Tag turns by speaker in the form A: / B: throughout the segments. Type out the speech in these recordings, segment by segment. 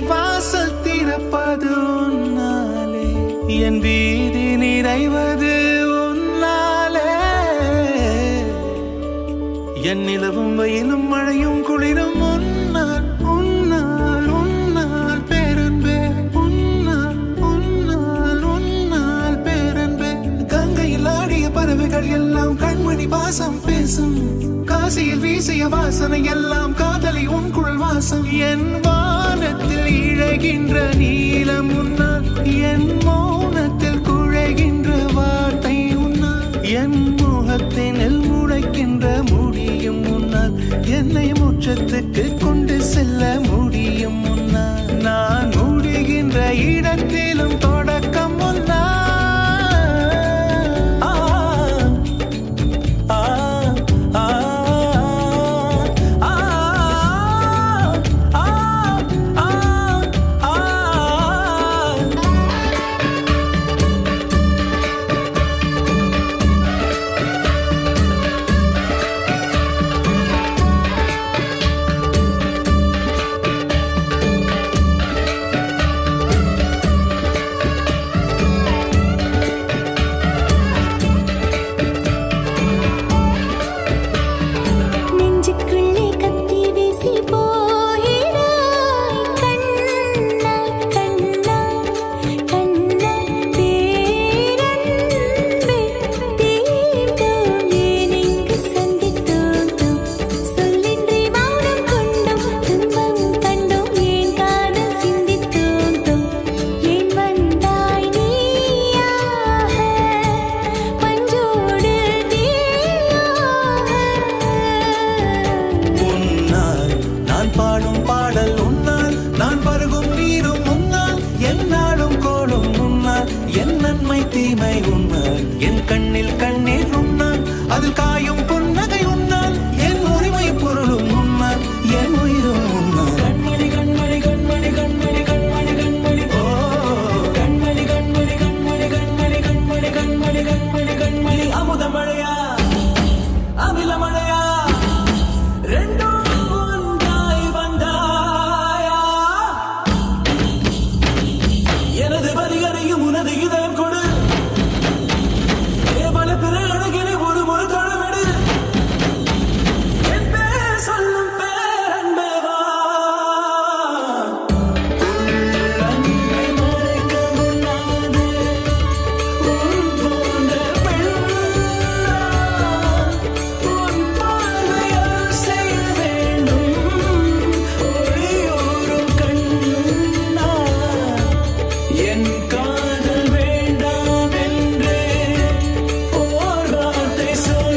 A: வாசல் திறப்பது உன்னாலே என் வீதி நிறைவது உன்னாலே என் நிலவும் வெயிலும் மழையும் குளிரும் உன்னால் உன்னால் உன்னால் பேரன்பே உன்னால் உன்னால் உன்னால் பேரன்பே கங்கையில் ஆடிய பறவைகள் எல்லாம் கண்மணி வாசம் பேசும் காசியில் வீசிய வாசனை எல்லாம் காதலி உன் குழல் வாசம் என் வானத்தில் இழகின்ற நீலம் உன்னால் என் மௌனத்தில் குழைகின்ற வார்த்தை உன்னால் என் முகத்தினில் முளைக்கின்ற முடியும் முன்னால் என்னை முற்றத்துக்கு கொண்டு செல்ல முடியும் முன்னால் நான் முடிகின்ற இடத்திலும் தொடக்கம் முன்னால் ஆ, ஆ, ஆ, ஆ, ஆ, ஆ, ஆ.
B: நெஞ்சுக்குள்ளே கத்தி வீசி போயினாய் கண்ணா கண்ணா கண்ணா பேரன்பே தீண்டோம் ஏனெங்கு சந்தித்தோம் சொல்லின்றி மௌனம் கொண்டோம் துன்பம் கண்டோம் ஏன் காதல் சிந்தித்தோம் ஏன் வந்தாய் நீயாக பஞ்சோடு
A: உன்னால் நான் பாடும் பாடல் உன்னால் நான் பருகும் நீரும் உன்னால் என்னாலும் கோலும் உன்னால் என் நன்மை தீமை உன்னால் என் கண்ணில் கண்ணீர் உன்னால் அதில் காயும் புன்னகை உன்னால் என் உரிமை பொருளும் உன்னால் என் உயிரும் உன்னால் கண்மணி கண்மணி கண்மணி கண்மணி கண்மணி கண்மணி ஓ கண்மணி கண்மணி கண்மணி கண்மணி கண்மணி கண்மணி கண்மணி கண்மணி அமுத மழையா அமில மழையா ரெண்டும் ஒன்றாய் வந்தாயா எனது வரிகளையும் உனது இதயம் கொடு ஏவல பிற அழகினை ஒரு முறை தொழவிடு என் பேர் சொல்லும் பேரன்பே வா உள்ளங்கை மறைக்க முன்னாலே உன் போன்ற பெண்ணால் உன் பார்வையால் செய்ய வேண்டும் ஒளியோரும் கண்ணா என் காதல் வேண்டாம் என்றே ஓர் வார்த்தை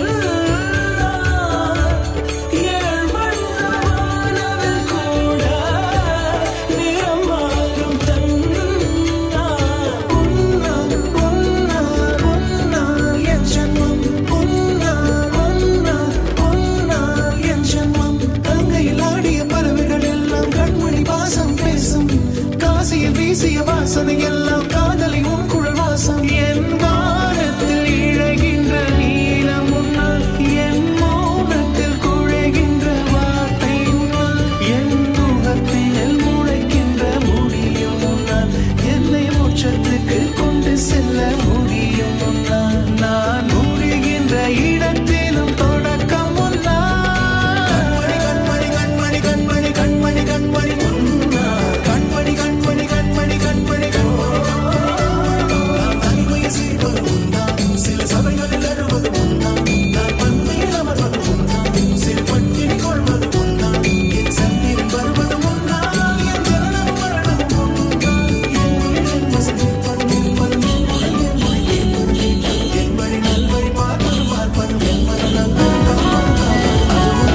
A: சொல்லார் ஏழ் வண்ணமானவள் கூட நிறம் மாறும் தன்னா உன்னால் உன்னால் உன்னால் என் ஜன்மம் உன்னால் உன்னால் உன்னால் என் ஜன்மம் கங்கையில் ஆடிய பறவைகள் எல்லாம் கண்மணி வாசம் பேசும் காசியில் வீசிய வாசனை எல்லாம் காதலி உன் குழல் வாசம் என் வானத்தில் இழகின்ற நீலம் உன்னால் என் மௌனத்தில் குழைகின்ற வார்த்தை உன்னால் என் முகத்தில் முளைக்கின்ற முடியும் உன்னால் என்னை மோட்சத்துக்கு கொண்டு செல்ல முடியும் உன்னால் நான் முடிகின்ற இடத்திலும் தொடக்கம் உன்னால் கண்மணி கண்மணி கண்மணி கண்மணி கண்மணி உன்னால் கண்மணி கண்மணி கண்மணி கண்மணி கண்மணி நான் தனிமையில் சிரிப்பது உன்னால் சில சபைகளில் அழுவது உன்னால் நான் பன்மையில் அமர்வது உன்னால் சிறு பட்டினி கொள்வது உன்னால் என் சந்திரன் வருவது உன்னால் என் ஜனனம் மரணம் உன்னால் என் உயிரின் வசதிப்பது நிற்பது என் மொழி கேட்பது கேட்பது என் வழி நல்வழி பார்ப்பது பார்ப்பது என் மன நல்வழி காப்பது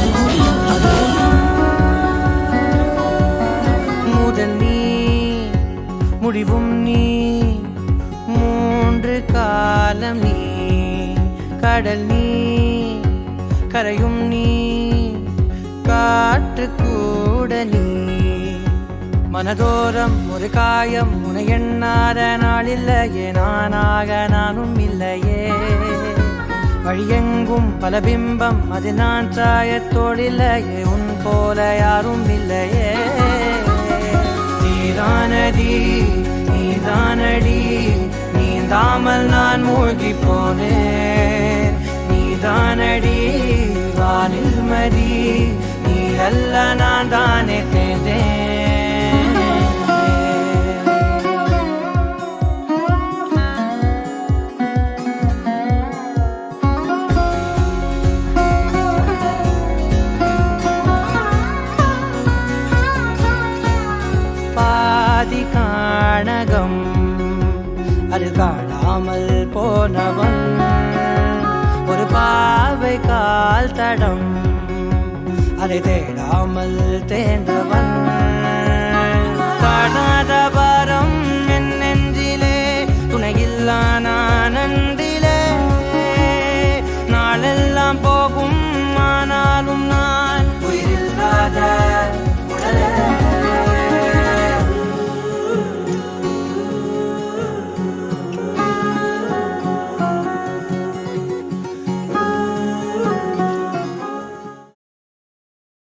C: முதல் நீ முடிவும் நீ மூன்று காலம் நீ கடல் நீ கரையும் நீ காற்று கூட நீ மனதோரம் ஒரு காயம் உனை எண்ணாத நாள் இல்லையே நானாக நானும் இல்லையே வழியெங்கும் பல பிம்பம் அது நான் சாயத்தோடில்லையே உன் போல யாரும் இல்லையே நீந்தாமல் நான் மூழ்கி போனேன் நீதானடி வானில் மதி நீ அல்ல நான் தானே தேர்ந்தேன் பாதி காணகம் அது காணாமல் போனவன் ஒரு பாவை கால் தடம் அதை தேடாமல் தேர்ந்தவன் காணாத பா